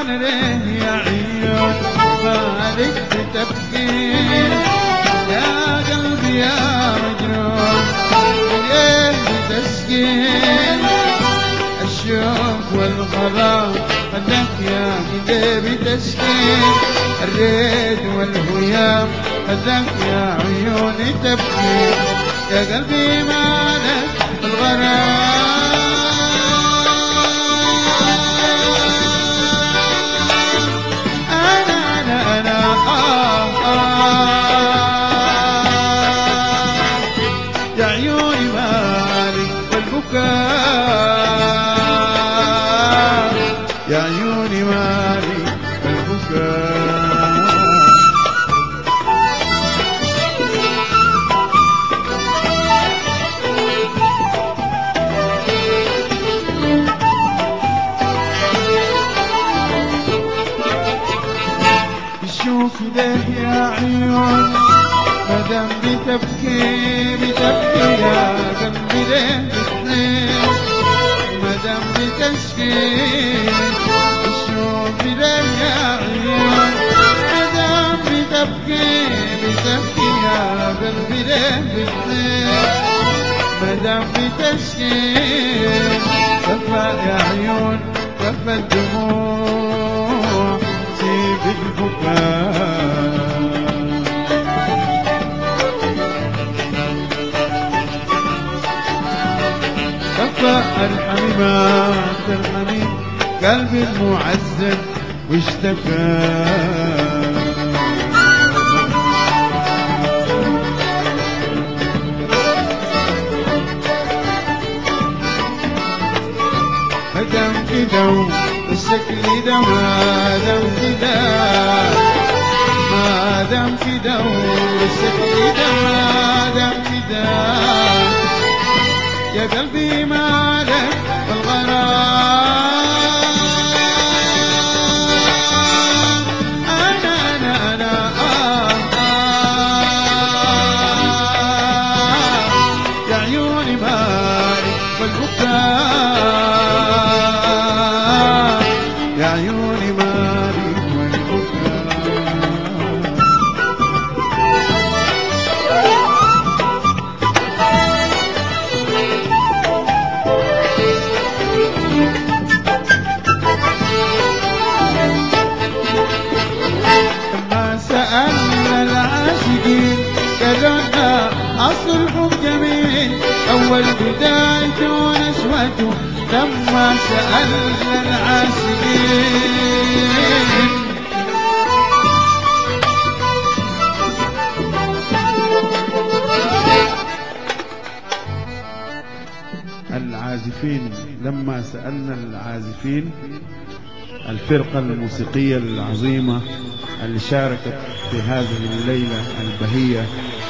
وانا ليه يا عيون مالك بتبكي يا قلبي يا مجنون ليه بتسكين الشوق والغرام خلاك يا قلبي تسكين الريد والهيام خلاك يا عيوني تبكي يا قلبي مالك الغرام أنا أنا أنا آه آه يا عيوني مالك والبكاء يا عيوني مالك والبكاء شوف له يا عيون مدام بتبكي بتبكي يا قلبي ليه بتحن مدام بتشكي شوف له يا عيون مدام بتبكي بتبكي يا قلبي ليه بتحن مدام بتشكي كفى يا عيون كفى الدموع سيب البكاء كفى ارحمي ما ترحمي قلبي المعذب واشتكى مدام كده والشكل ده ما دام كده ما دام كده والشكل ده ما دام كده يا قلبي مالك الغرام أنا أنا أنا آه آه يا عيوني مالك والبكاء يا عيوني مالك والبكاء لما سألنا العاشقين قالوا أصل الحب جميل أول بدايته نشوته لما سألنا العاشقين العازفين لما سألنا العازفين الفرقة الموسيقية العظيمة اللي شاركت في هذه الليلة البهية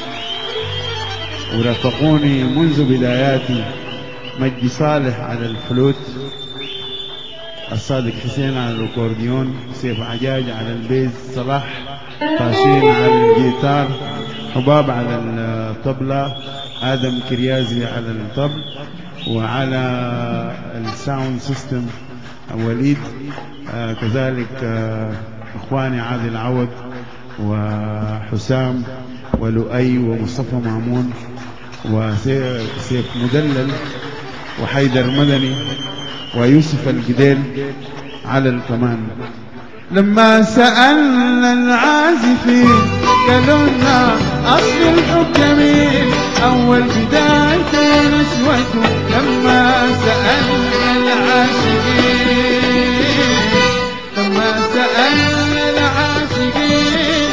ورافقوني منذ بداياتي مجدي صالح على الفلوت الصادق حسين على الأكورديون سيف عجاج على البيز صلاح طاشين على الجيتار حباب على الطبلة آدم كريازي على الطبل وعلى الساوند سيستم وليد آه كذلك آه اخواني عادل عوض وحسام ولؤي ومصطفى مامون وسيف مدلل وحيدر مدني ويوسف الجديل على الكمان لما سألنا العازفين قالوا لنا أصل الحب جميل أول بدايته نشوته لما سألنا العاشقين لما سألنا العاشقين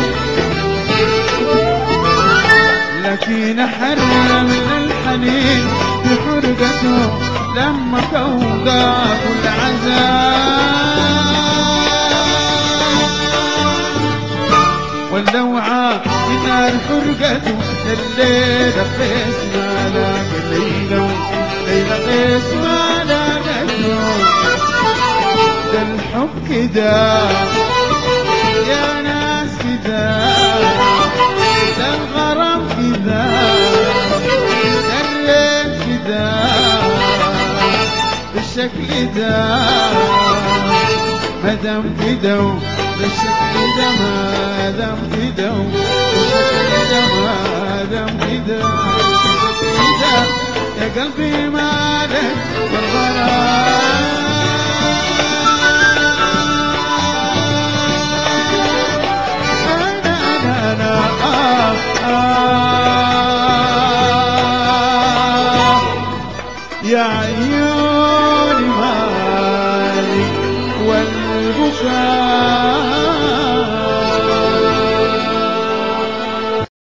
لكن حرم من الحنين بحرقته لما فوقه العذاب واللوعة من نار حرقته الليلة قيس ما لاقى ليلة ليلة قيس ما لاقى ده الحب كده يا ناس كده ده الغرام كده ده الليل كده بالشكل ده ما دام كده بالشكل ده ما دام كده بالشكل ده ما دام كده بالشكل ده يا قلبي مالك والغرام أنا أنا آه آه يا عيوني مالي والبكاء